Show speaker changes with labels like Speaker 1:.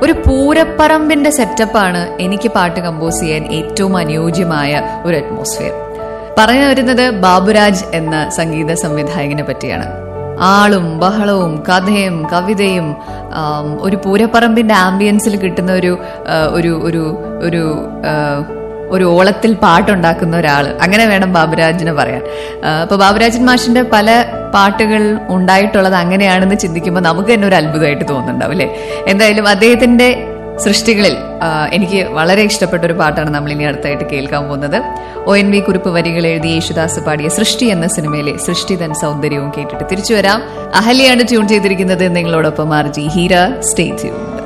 Speaker 1: ഒരു പൂരപ്പറമ്പിന്റെ സെറ്റപ്പാണ് എനിക്ക് പാട്ട് കമ്പോസ് ചെയ്യാൻ ഏറ്റവും അനുയോജ്യമായ ഒരു അറ്റ്മോസ്ഫിയർ പറഞ്ഞു വരുന്നത് ബാബുരാജ് എന്ന സംഗീത സംവിധായകനെ പറ്റിയാണ് ആളും ബഹളവും കഥയും കവിതയും ആം, ഒരു പൂരപ്പറമ്പിന്റെ ആംബിയൻസിൽ കിട്ടുന്ന ഒരു ആ, ഒരു ഒരു ഒരു ആ, ഒരു ഓളത്തിൽ പാട്ടുണ്ടാക്കുന്ന ഒരാൾ അങ്ങനെ വേണം ബാബുരാജിനെ പറയാൻ ആ, അപ്പൊ ബാബുരാജൻ മാഷിന്റെ പല പാട്ടുകൾ ഉണ്ടായിട്ടുള്ളത് അങ്ങനെയാണെന്ന് ചിന്തിക്കുമ്പോൾ നമുക്ക് തന്നെ ഒരു അത്ഭുതമായിട്ട് തോന്നുന്നുണ്ടാവും അല്ലേ എന്തായാലും അദ്ദേഹത്തിന്റെ സൃഷ്ടികളിൽ ആ, എനിക്ക് വളരെ ഇഷ്ടപ്പെട്ട ഒരു പാട്ടാണ് നമ്മൾ ഇനി അടുത്തായിട്ട് കേൾക്കാൻ പോകുന്നത് ഒ എൻ വി കുറിപ്പ് വരികൾ എഴുതി യേശുദാസ് പാടിയ സൃഷ്ടി എന്ന സിനിമയിലെ സൃഷ്ടി തൻ സൗന്ദര്യവും കേട്ടിട്ട് തിരിച്ചു വരാം അഹല്യാണ് ട്യൂൺ ചെയ്തിരിക്കുന്നത് നിങ്ങളോടൊപ്പം R J Heera stay tune